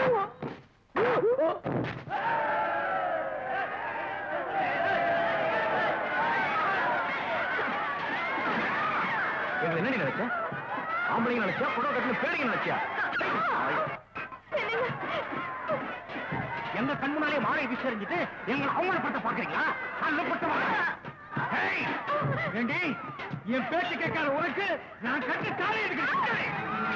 எங்களை என்ன நினைச்ச ஆம்பளைங்க நினைச்சா புடவை கட்டின பேடிங்க நினைச்சியா எங்க கண் முன்னாலே மாலை விசாரிச்சுட்டு எங்களை அவமானப்படுத்த பாக்குறீங்களா ஏய், ஏண்டி என் பேச்சு கேட்காத உனக்கு நான் கட்டு காலை எடுக்கிறேன்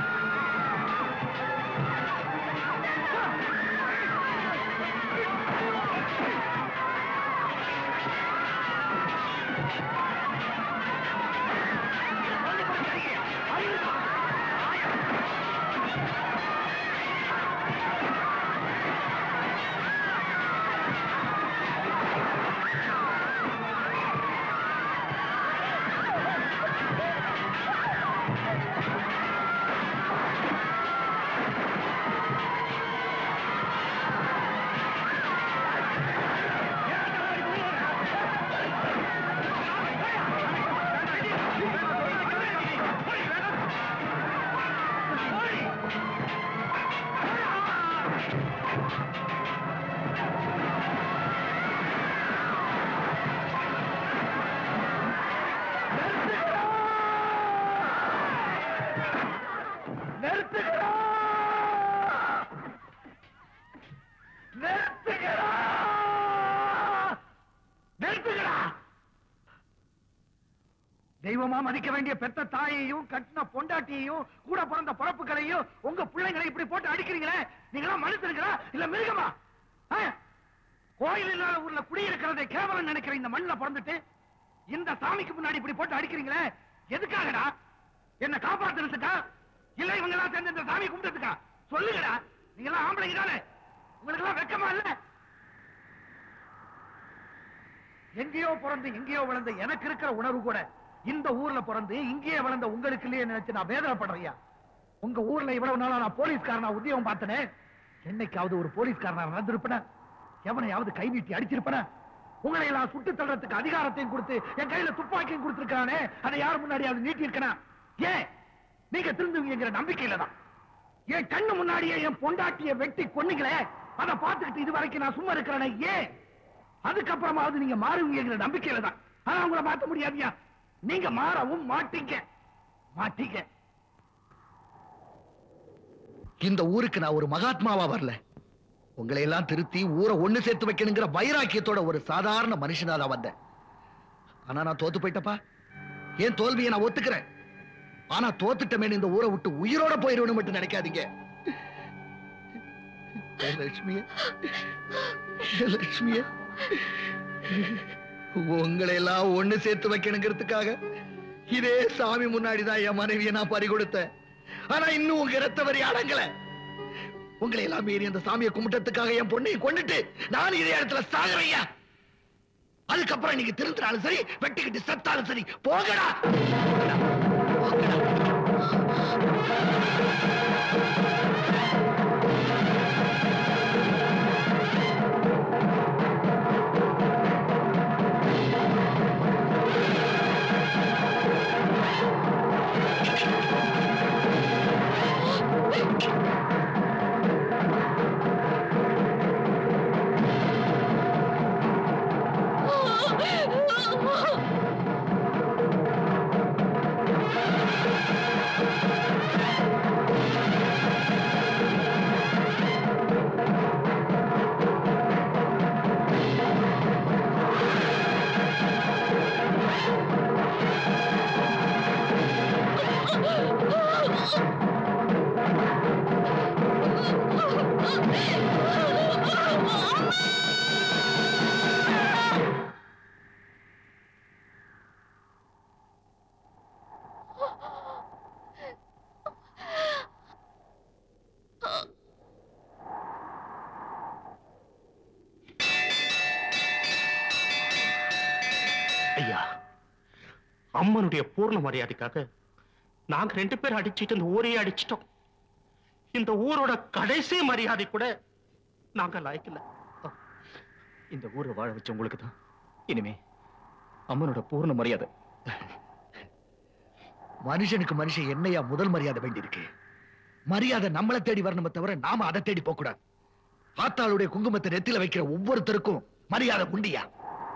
நிறுத்துகிறா நிறுத்துகிறா நிறுத்துகிறா தெய்வமா மதிக்க வேண்டிய பெத்த தாயையும் கட்டின பொண்டாட்டியையும் கூட பிறந்த பழப்புகளையும் உங்க பிள்ளைங்களை இப்படி போட்டு அடிக்கிறீங்களே நீங்களா மனுஷனுங்களா இல்ல மிருகமா ஆ? கோயில் இல்லாத ஊர்ல குடியிருக்கிறதை கேவலம் நினைக்கிற இந்த மண்ணில் பிறந்துட்டு இந்த சாமிக்கு முன்னாடி இப்படி போட்டு அடிக்கிறீங்களே எதுக்காகடா என்ன காப்பாத்துறதுக்கா இல்ல இவங்க எல்லாம் சேர்ந்து இந்த சாமி கும்பிட்டதுக்கா சொல்லுங்கடா நீங்க எல்லாம் ஆம்பளைங்க தானே உங்களுக்கு எல்லாம் வெக்கமா இல்ல எங்கேயோ பிறந்து எங்கேயோ வளர்ந்த எனக்கு இருக்கிற உணர்வு கூட இந்த ஊர்ல பிறந்து இங்கேயே வளர்ந்த உங்களுக்கு இல்லையே நினைச்சு நான் வேதனைப்படுறையா உங்க ஊர்ல இவ்வளவு நாளா நான் போலீஸ்காரனா உத்தியோகம் பார்த்தனே என்னைக்காவது ஒரு போலீஸ்காரனா நடந்திருப்பன எவனையாவது கை நீட்டி அடிச்சிருப்பன உங்களை எல்லாம் சுட்டு தள்ளுறதுக்கு அதிகாரத்தையும் கொடுத்து என் கையில துப்பாக்கியும் கொடுத்திருக்கானே அதை யார் முன்னாடியாவது நீட்டி இருக்கணும் ஏன் நீங்க திருந்துவீங்கிற நம்பிக்கையில தான் என் கண்ணு முன்னாடியே என் பொண்டாட்டிய வெட்டி கொன்னீங்களே அதை பார்த்துக்கிட்டு இது வரைக்கும் நான் சும்மா இருக்கிறேனே ஏன் அதுக்கப்புறமாவது நீங்க மாறுவீங்கிற நம்பிக்கையில தான் ஆனா உங்களை மாத்த முடியாதியா நீங்க மாறவும் மாட்டீங்க மாட்டீங்க இந்த ஊருக்கு நான் ஒரு மகாத்மாவா வரல உங்களை எல்லாம் திருத்தி ஊரை ஒண்ணு சேர்த்து வைக்கணுங்கிற வைராக்கியத்தோட ஒரு சாதாரண மனுஷனா தான் வந்தேன் ஆனா நான் தோத்து போயிட்டப்பா என் தோல்வியை நான் ஒத்துக்கிறேன் ஆனா தோத்துட்டமேனு இந்த ஊரை விட்டு உயிரோட போயிடுவேன்னு மட்டும் நினைக்காதீங்க ஏ லட்சுமிய ஏ லட்சுமிய உங்களை எல்லாம் ஒண்ணு சேர்த்து வைக்கணுங்கிறதுக்காக இதே சாமி முன்னாடிதான் என் மனைவியை நான் பறி கொடுத்தேன் ஆனா இன்னும் உங்க இரத்த வரி அடங்கல உங்களை எல்லாம் மீறி அந்த சாமியை கும்பிட்டதுக்காக என் பொண்ணையை கொண்டுட்டு நான் இதே இடத்துல சாகுறையா அதுக்கப்புறம் நீங்க திருந்தினாலும் சரி வெட்டிக்கிட்டு செத்தாலும் சரி போகடா போகடா. போகடா. ஐயா அம்மனுடைய பூர்ண மரியாதைக்காக நாங்க ரெண்டு பேரும் அடிச்சிட்டு இந்த ஊரையே அடிச்சிட்டோம் இந்த ஊரோட கடைசி மரியாதை கூட நாங்க லாய்க்கல இந்த ஊரை வாழ வச்ச உங்களுக்கு தான் இனிமே அம்மனோட பூர்ண மரியாதை மனுஷனுக்கு மனுஷன் என்னையா முதல் மரியாதை வேண்டியிருக்கு மரியாதை நம்மளை தேடி வரணுமே தவிர நாம அதை தேடி போக கூடாது ஆத்தாளுடைய குங்குமத்தை நெத்தில வைக்கிற ஒவ்வொருத்தருக்கும் மரியாதை உண்டியா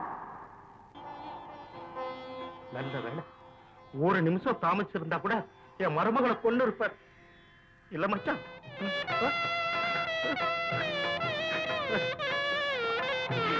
நல்ல வேலை ஒரு நிமிஷம் தாமசிச்சிருந்தா கூட என் மருமகளை கொண்டு இருப்பார் இல்ல மச்சான் ம், ஆ?